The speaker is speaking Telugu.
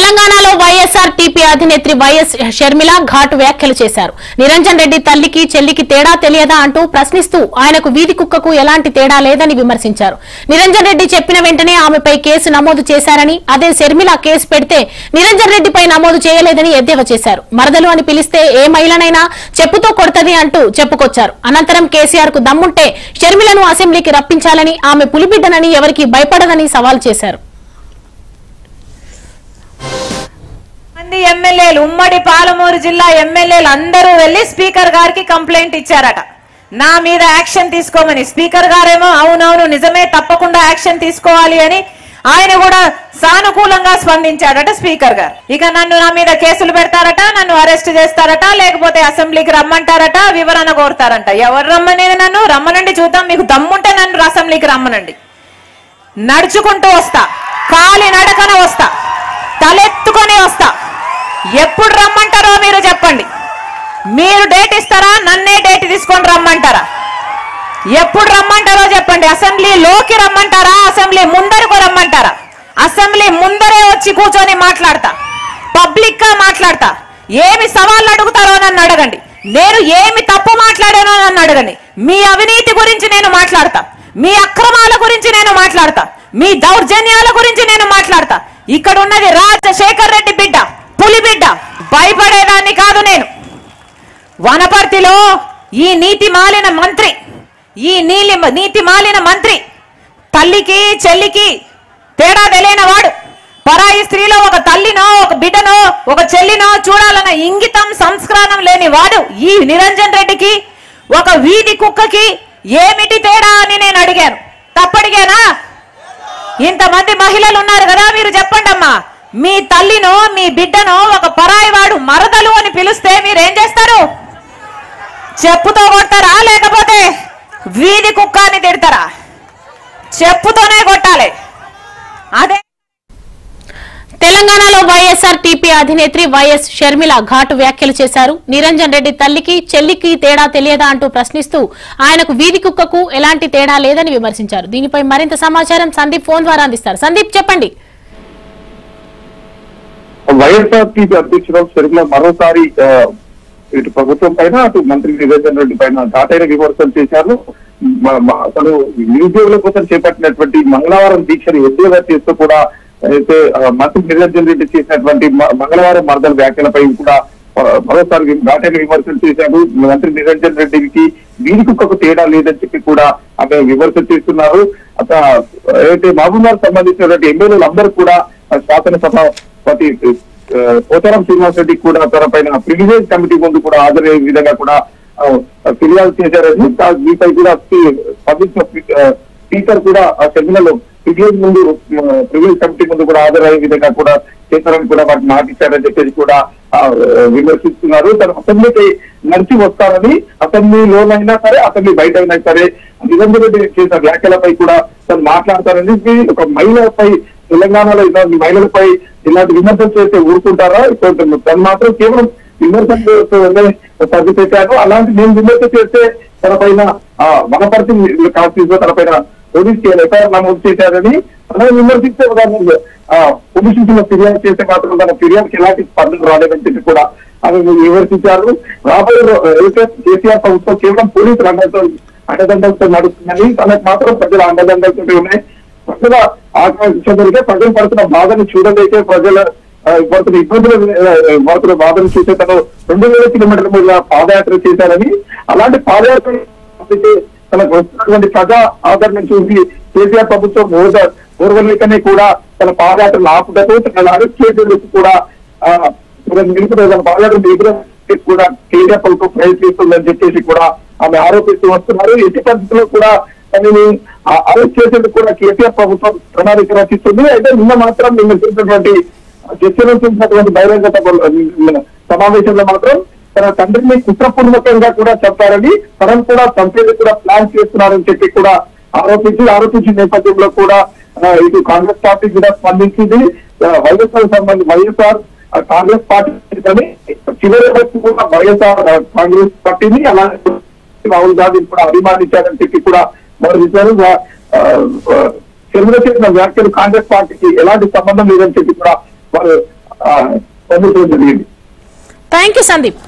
తెలంగాణలో వైఎస్ఆర్ టీపీ అధినేత్రి వైఎస్ షర్మిల ఘాటు వ్యాఖ్యలు చేశారు నిరంజన్ రెడ్డి తల్లికి చెల్లికి తేడా తెలియదా అంటూ ప్రశ్నిస్తూ ఆయనకు వీధి కుక్కకు ఎలాంటి తేడా లేదని విమర్శించారు నిరంజన్ రెడ్డి చెప్పిన వెంటనే ఆమెపై కేసు నమోదు చేశారని అదే షర్మిల కేసు పెడితే నిరంజన్ రెడ్డిపై నమోదు చేయలేదని ఎద్దేవా చేశారు మరదలు అని పిలిస్తే ఏ మహిళనైనా చెప్పుతో కొడతది అంటూ చెప్పుకొచ్చారు అనంతరం కేసీఆర్ కు దమ్ముంటే షర్మిలను అసెంబ్లీకి రప్పించాలని ఆమె పులిబిడ్డనని ఎవరికి భయపడదని సవాల్ చేశారు మంది ఎమ్మెల్యేలు ఉమ్మడి పాలమూరు జిల్లా ఎమ్మెల్యేలు అందరూ వెళ్లి స్పీకర్ గారికి కంప్లైంట్ ఇచ్చారట నా మీద యాక్షన్ తీసుకోమని స్పీకర్ గారేమో అవునవును నిజమే తప్పకుండా యాక్షన్ తీసుకోవాలి అని ఆయన కూడా సానుకూలంగా స్పందించాడట స్పీకర్ గారు ఇక నన్ను నా మీద కేసులు పెడతారట నన్ను అరెస్ట్ చేస్తారట లేకపోతే అసెంబ్లీకి రమ్మంటారట వివరణ కోరుతారంట ఎవరు రమ్మనేది నన్ను రమ్మనండి చూద్దాం మీకు దమ్ముంటే నన్ను అసెంబ్లీకి రమ్మనండి నడుచుకుంటూ వస్తా కాలి నడకన వస్తా తలెత్తుకొని వస్తా ఎప్పుడు రమ్మంటారో మీరు చెప్పండి మీరు డేట్ ఇస్తారా నన్నే డేట్ తీసుకొని రమ్మంటారా ఎప్పుడు రమ్మంటారో చెప్పండి అసెంబ్లీలోకి రమ్మంటారా అసెంబ్లీ ముందరకు రమ్మంటారా అసెంబ్లీ ముందరే వచ్చి కూర్చొని మాట్లాడతా పబ్లిక్ గా మాట్లాడతా ఏమి సవాళ్ళు అడుగుతారో నన్ను అడగండి నేను ఏమి తప్పు మాట్లాడానో నన్ను అడగండి మీ అవినీతి గురించి నేను మాట్లాడతా మీ అక్రమాల గురించి నేను మాట్లాడతా మీ దౌర్జన్యాల గురించి నేను మాట్లాడతా ఇక్కడ ఉన్నది రాజశేఖర్ రెడ్డి బిడ్డ పులి బిడ్డ భయపడేదాన్ని కాదు నేను వనపర్తిలో ఈ నీతి మాలిన మంత్రి ఈ నీలి నీతి మాలిన మంత్రి తల్లికి చెల్లికి తేడా తెలియని వాడు పరాయి స్త్రీలో ఒక తల్లినో ఒక బిడ్డనో ఒక చెల్లినో చూడాలన్న ఇంగితం సంస్కారం లేని వాడు ఈ నిరంజన్ రెడ్డికి ఒక వీధి కుక్కకి ఏమిటి తేడా అని నేను అడిగాను తప్పడిగానా ఇంతమంది మహిళలు ఉన్నారు కదా మీరు చెప్పండి అమ్మా మీ తల్లినో మీ బిడ్డనో ఒక పరాయి వాడు మరదలు అని పిలిస్తే మీరేం చేస్తారు చెప్పుతో కొడతారా లేకపోతే వీధి కుక్క అని తిడతారా చెప్పుతోనే కొట్టాలి అదే తెలంగాణలో వైఎస్ఆర్ టీపీ అధినేత్రి వైఎస్ షర్మిల ఘాటు వ్యాఖ్యలు చేశారు నిరంజన్ రెడ్డి తల్లికి చెల్లికి తేడా తెలియదా అంటూ ప్రశ్నిస్తూ ఆయనకు వీధి కుక్కకు ఎలాంటి తేడా లేదని విమర్శించారు దీనిపై మరింత సమాచారం సందీప్ ఫోన్ ద్వారా అందిస్తారు సందీప్ చెప్పండి వైఎస్ఆర్సీపీ అధ్యక్షురాలు షర్మిల మరోసారి ఆ, ఇటు ప్రభుత్వం పైన అటు మంత్రి నివేదన్ రెడ్డి పైన ఘాటైన విమర్శలు చేశారు మ- మ- అసలు నిరుద్యోగుల కోసం చేపట్టినటువంటి మంగళవారం దీక్షను ఎద్దేవా చేస్తూ కూడా అయితే ఆ, మంత్రి నిరంజన్ రెడ్డి చేసినటువంటి మ- మంగళవారం మర్దల వ్యాఖ్యలపై కూడా ఆ, మరోసారి వి- ఘాటైన విమర్శలు చేశారు మంత్రి నిరంజన్ రెడ్డికి వీరికి ఒక తేడా లేదని చెప్పి కూడా ఆమె విమర్శలు చేస్తున్నారు అత అయితే మహబూబ్నగర్ సంబంధించినటువంటి ఎమ్మెల్యేలు అందరూ కూడా ఆ, శాసనసభాపతి ఆ, పోచారం శ్రీనివాస్ రెడ్డి కూడా తన పైన ప్రివిలేజ్ కమిటీ ముందు కూడా హాజరయ్యే విధంగా కూడా ఆ, ఫిర్యాదు చేశారని దా- దీనిపై కూడా స్పీ- స్పందించిన స్పీ- ఆ, స్పీకర్ కూడా ఆ సెమినార్లో ప్రివిలేజ్ ముందు ప్రివిలేజ్ కమిటీ ముందు కూడా హాజరయ్యే విధంగా కూడా చేశారని కూడా వాటిని మాటిచ్చారని చెప్పేసి కూడా ఆ, విమర్శిస్తున్నారు తను అసెంబ్లీకి నడిచి వస్తారని అసెంబ్లీలోనైనా సరే అసెంబ్లీ బయట అయినా సరే నిరంజన్ రెడ్డి చేసిన వ్యాఖ్యలపై కూడా తను మాట్లాడతారని ఇది ఒక మహిళపై తెలంగాణలో ఇలాంటి మహిళలపై ఇలాంటి విమర్శలు చేస్తే ఊరుకుంటారా ఇప్పుడు తను మాత్రం కేవలం విమర్శలు తగ్గి పెట్టారు అలాంటి నేను విమర్శ చేస్తే తన పైన ఆ, వనపర్తి కాన్స్టిట్యూషన్ తన పైన పోలీస్ ఎఫ్ఐఆర్ నమోదు చేశారని తనని విమర్శిస్తే ఉదాహరణ ఆ, పోలీస్ స్టేషన్ లో ఫిర్యాదు చేస్తే మాత్రం తన ఫిర్యాదుకి ఎలాంటి స్పందన రాలేదని చెప్పి కూడా ఆమె విమర్శించారు రాబోయే రో- ఏదైతే కేసీఆర్ ప్రభుత్వం కేవలం పోలీసు రంగంతో అండదండలతో నడుస్తుందని తనకు మాత్రం ప్రజల అండదండలతో ఉన్నాయి ప్రజల ఆకాంక్ష ప్రజలు పడుతున్న బాధను చూడలేకే ప్రజల ఆ, పడుతున్న ఇబ్బందులు ఆ, పడుతున్న బాధను చూసే తను రెండు వేల కిలోమీటర్ల మీద పాదయాత్ర చేశారని అలాంటి పాదయాత్ర చేస్తే తనకు వస్తున్నటువంటి ప్రజా ఆదరణ చూసి కేసీఆర్ ప్రభుత్వం ఓద ఓర్వలేకనే కూడా తన పాదయాత్రను ఆపుటకు తన అరెస్ట్ చేసేందుకు కూడా ఆ, నిలుపుదల తన పాదయాత్ర నిలుపుదల కూడా కేసీఆర్ ప్రభుత్వం ప్రయత్నిస్తుందని చెప్పేసి కూడా ఆమె ఆరోపిస్తూ వస్తున్నారు ఎట్టి పరిస్థితుల్లో కూడా తనని ఆ- అరెస్ట్ చేసేందుకు కూడా కేసీఆర్ ప్రభుత్వం ప్రణాళిక రచిస్తుంది అయితే నిన్న మాత్రం నిన్న చేసినటువంటి చర్చలో చేసినటువంటి బహిరంగ సభ- సమావేశంలో మాత్రం తన తండ్రిని కుట్రపూర్వకంగా కూడా చెప్పారని తనను కూడా చంపేందుకు కూడా ప్లాన్ చేస్తున్నారని చెప్పి కూడా ఆరోపించి ఆరోపించిన నేపథ్యంలో కూడా ఆ, ఇటు కాంగ్రెస్ పార్టీ కూడా స్పందించింది ఆ, వైఎస్ఆర్ సంబంధించి వైఎస్ఆర్ ఆ, కాంగ్రెస్ పార్టీ కానీ చివరి వరకు కూడా వైఎస్ఆర్ ఆ, కాంగ్రెస్ పార్టీని అలాగే రాహుల్ గాంధీని కూడా అభిమానించారని చెప్పి కూడా మరోసారి చెరువులో చేసిన వ్యాఖ్యలు కాంగ్రెస్ పార్టీకి ఎలాంటి సంబంధం లేదని చెప్పి కూడా వారు ఆ, పొందడం జరిగింది థ్యాంక్ యూ సందీప్